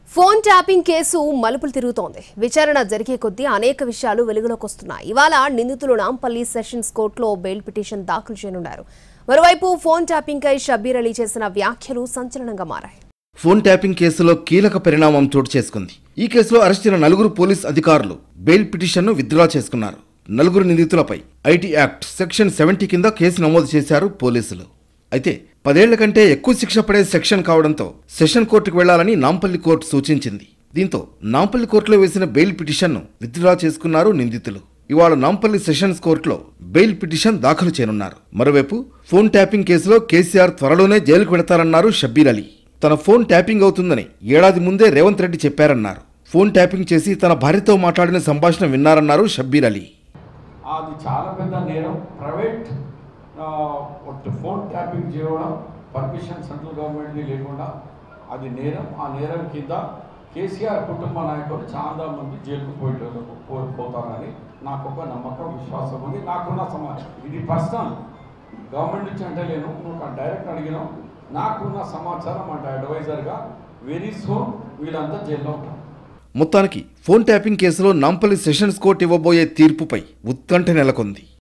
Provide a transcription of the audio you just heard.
phone tapping case మలుపులు తిరుగుతోంది విచారణ జరిగే కొద్దీ అనేక విషయాలు వెలుగులోకి వస్తున్నాయి ఇవాళ నిందితులు నాంపల్లి సెషన్స్ కోర్టులో బెయిల్ పిటిషన్ దాఖలు చేయనున్నారు మరోవైపు ఫోన్ ట్యాపింగ్ కై షబ్బీర్ అలీ చేసిన వ్యాఖ్యలు సంచలనంగా మారాయి ఫోన్ ట్యాపింగ్ కేసులో కీలక పరిణామం చోటు చేసుకుంది ఈ కేసులో అరెస్ట్ అయిన నలుగురు పోలీస్ అధికారులు బెయిల్ పిటిషన్ను విత్డ్రా చేసుకున్నారు నలుగురు నిందితులపై ఐటీ యాక్ట్ సెక్షన్ సెవెంటీ కింద కేసు నమోదు చేశారు పోలీసులు అయితే పదేళ్ల కంటే ఎక్కువ శిక్ష పడే సెక్షన్ కావడంతో సెషన్ కోర్టుకు వెళ్లాలని నాంపల్లి కోర్టు సూచించింది దీంతో నాంపల్లి కోర్టులో వేసిన బెయిల్ పిటిషన్ను విత్డ్రా చేసుకున్నారు నిందితులు ఇవాళ నాంపల్లి సెషన్స్ కోర్టులో బెయిల్ పిటిషన్ దాఖలు చేయనున్నారు మరోవైపు ఫోన్ ట్యాపింగ్ కేసులో కేసీఆర్ త్వరలోనే జైలుకు వెళతారన్నారు షబ్బీర్ అలీ తన ఫోన్ ట్యాపింగ్ అవుతుందని ఏడాది ముందే రేవంత్ రెడ్డి చెప్పారన్నారు ఫోన్ ట్యాపింగ్ చేసి తన భార్యతో మాట్లాడిన సంభాషణ విన్నారన్నారు షబ్బీర్ అలీ అది చాలా పెద్ద నేరం ప్రైవేట్ ఆ, ఒట్టు ఫోన్ ట్యాపింగ్ చేయడం పర్మిషన్ సెంట్రల్ గవర్నమెంట్ది లేకుండా అది నేరం ఆ నేరం కింద కేసీఆర్ కుటుంబ నాయకులు చాలా మంది జైలుకు పోయేటోళ్ళు పో పోతారని నాకు ఒక నమ్మకం విశ్వాసం ఉంది నాకున్న సమాచారం ఇది పర్సనల్ గవర్నమెంట్ నుంచి అంటే లేను నువ్వు డైరెక్ట్ అడిగినావు నాకున్న సమాచారం అంటే అడ్వైజర్గా వెరీ సూన్ వీళ్ళంతా జైల్లో ఉంటారు మొత్తానికి ఫోన్ ట్యాపింగ్ కేసులో నాంపల్లి సెషన్స్ కోర్టు ఇవ్వబోయే తీర్పుపై ఉత్కంఠ నెలకొంది